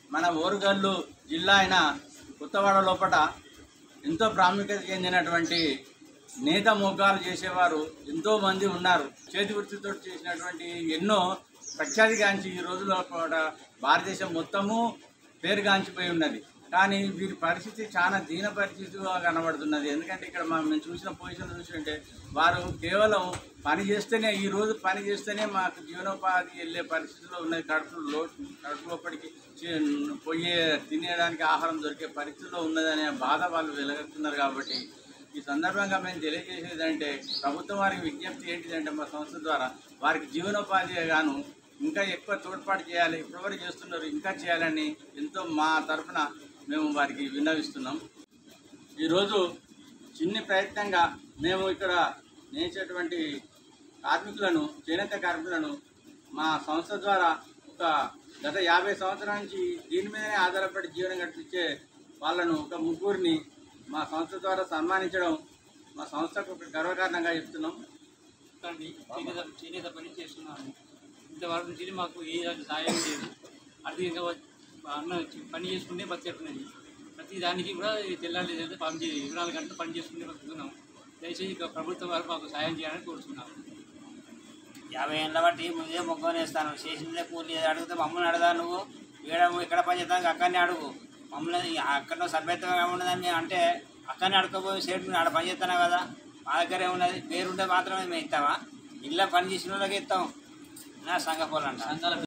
మన ఓరుగల్లు జిల్లా అయిన కొత్తవాడ లోపల ఎంతో ప్రాముఖ్యత చెందినటువంటి నేత మొగ్గాలు చేసేవారు ఎంతో మంది ఉన్నారు చేతి వృత్తితో చేసినటువంటి ఎన్నో ప్రఖ్యాతిగాంచి ఈ రోజుల్లో కూడా భారతదేశం మొత్తము పేరుగాంచిపోయి ఉన్నది కానీ వీరి పరిస్థితి చాలా దీన పరిస్థితిగా కనబడుతున్నది ఎందుకంటే ఇక్కడ మనం మేము చూసిన పొజిషన్ చూస్తుంటే వారు కేవలం పని చేస్తేనే ఈ రోజు పని చేస్తేనే మాకు జీవనోపాధి వెళ్ళే పరిస్థితిలో ఉన్నది కడుపు లో కడుపు లోపలికి చి- పోయే తినేయడానికి ఆహారం దొరికే పరిస్థితిలో ఉన్నదనే బాధ వాళ్ళు వెలగడుతున్నారు కాబట్టి ఈ సందర్భంగా మేము తెలియజేసేది అంటే ప్రభుత్వం వారికి విజ్ఞప్తి ఏంటిదంటే మా సంస్థ ద్వారా వారికి జీవనోపాధి గాను ఇంకా ఎక్కువ తోడ్పాటు చేయాలి ఇప్పటివరకు చేస్తున్నారు ఇంకా చేయాలని ఎంతో మా తరఫున మేము వారికి విన్నవిస్తున్నాం ఈరోజు చిన్ని ప్రయత్నంగా మేము ఇక్కడ నేర్చేటువంటి కార్మికులను చేనేత కార్మికులను మా సంస్థ ద్వారా ఒక గత యాభై సంవత్సరాల నుంచి దీని మీదనే ఆధారపడి జీవనం గడిపించే వాళ్ళను ఒక ముగ్గురిని మా సంస్థ ద్వారా సన్మానించడం మా సంస్థకు ఒక గర్వకారణంగా చెప్తున్నాం అండి చేనేత చేనేత పని చేస్తున్నాను ఇంతవరకు నుంచి మాకు ఏ సాయం లేదు ఆర్థికంగా వ- అన్న చి- పని చేసుకుంటే బతికేట్టున్నది ప్రతి దానికి కూడా ఈ తెల్లారి లేదా పని చే ఇరవై నాలుగు గంటలు పని చేసుకుంటే బతుకుతున్నాం దయచేసి ఇక ప్రభుత్వం వారు మాకు సాయం చేయాలని కోరుతున్నాను యాభై ఏళ్ళ బట్టి ముందే మొగ్గని వేస్తాను చేసిందే కూలి అడిగితే మమ్మల్ని అడగా నువ్వు ఇక్కడ ఇక్కడ పని చేస్తాను అక్కడనే అడుగు మమ్మల్ని అక్కడ సభ్యత్వం ఏమున్నదని అంటే అక్కడనే అడుకోపోయి సేటు ఆడ పని చేస్తాను కదా మా దగ్గర ఏమున్నది పేరుంటే మాత్రమే మేము ఇస్తామా ఇళ్ళ పని చేసిన వాళ్ళకి ఇస్తాం నా సంఘ పోలంట